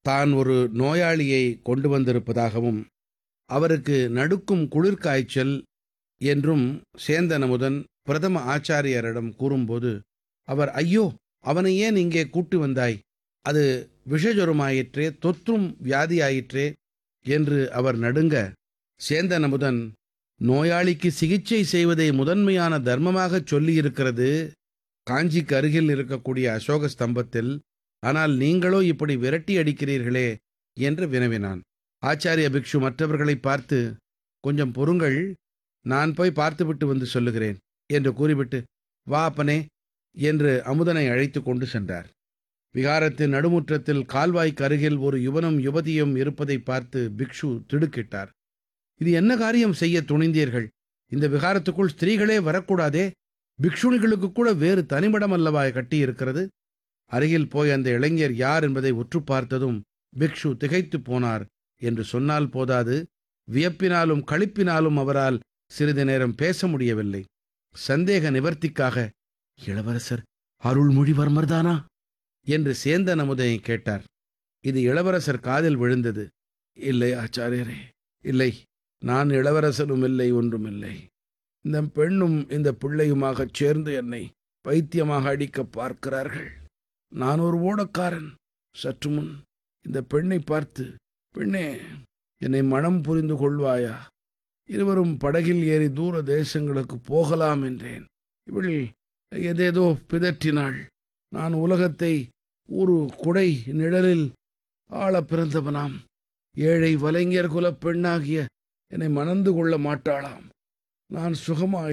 தான் ஒரு நோயாளியை கொண்டு வந்திருப்பதாகவும் அவருக்கு நடுக்கும் குளிர்காய்ச்சல் என்றும் சேந்தன் அமுதன் பிரதம ஆச்சாரியரிடம் கூறும்போது அவர் ஐயோ அவனை ஏன் இங்கே கூட்டி வந்தாய் அது விஷஜுரமாயிற்றே தொற்றும் வியாதியாயிற்றே என்று அவர் நடுங்க சேந்தன் அமுதன் நோயாளிக்கு சிகிச்சை செய்வதை முதன்மையான தர்மமாகச் சொல்லியிருக்கிறது காஞ்சிக்கு அருகில் இருக்கக்கூடிய அசோக ஸ்தம்பத்தில் ஆனால் நீங்களோ இப்படி விரட்டி அடிக்கிறீர்களே என்று வினவினான் ஆச்சாரிய பிக்ஷு மற்றவர்களை பார்த்து கொஞ்சம் பொறுங்கள் நான் போய் பார்த்துவிட்டு வந்து சொல்லுகிறேன் என்று கூறிவிட்டு வா அப்பனே என்று அமுதனை அழைத்து கொண்டு சென்றார் விகாரத்தின் நடுமுற்றத்தில் கால்வாய்க்கு அருகில் ஒரு யுவனும் யுவதியும் இருப்பதை பார்த்து பிக்ஷு திடுக்கிட்டார் இது என்ன காரியம் செய்ய துணிந்தீர்கள் இந்த விகாரத்துக்குள் ஸ்திரீகளே வரக்கூடாதே பிக்ஷுணிகளுக்கு கூட வேறு தனிமடம் அல்லவா கட்டியிருக்கிறது அருகில் போய் அந்த இளைஞர் யார் என்பதை உற்று பார்த்ததும் பிக்ஷு திகைத்து போனார் என்று சொன்னால் போதாது வியப்பினாலும் களிப்பினாலும் அவரால் சிறிது நேரம் பேச முடியவில்லை சந்தேக நிவர்த்திக்காக இளவரசர் அருள்மொழிவர்மர்தானா என்று சேந்தன் அமுதனை கேட்டார் இது இளவரசர் காதில் விழுந்தது இல்லை ஆச்சாரியரே இல்லை நான் இளவரசனும் இல்லை ஒன்றுமில்லை இந்த பெண்ணும் இந்த பிள்ளையுமாகச் சேர்ந்து என்னை பைத்தியமாக அடிக்க பார்க்கிறார்கள் நான் ஒரு ஓடக்காரன் சற்று முன் இந்த பெண்ணை பார்த்து பெண்ணே என்னை மனம் புரிந்து கொள்வாயா இருவரும் படகில் ஏறி தூர தேசங்களுக்கு போகலாம் என்றேன் இவள் எதேதோ பிதற்றினாள் நான் உலகத்தை ஒரு குடை நிழலில் ஆள பிறந்தவனாம் ஏழை வலைஞர் குலப் பெண்ணாகிய என்னை மணந்து கொள்ள மாட்டாளாம் நான் சுகமாய்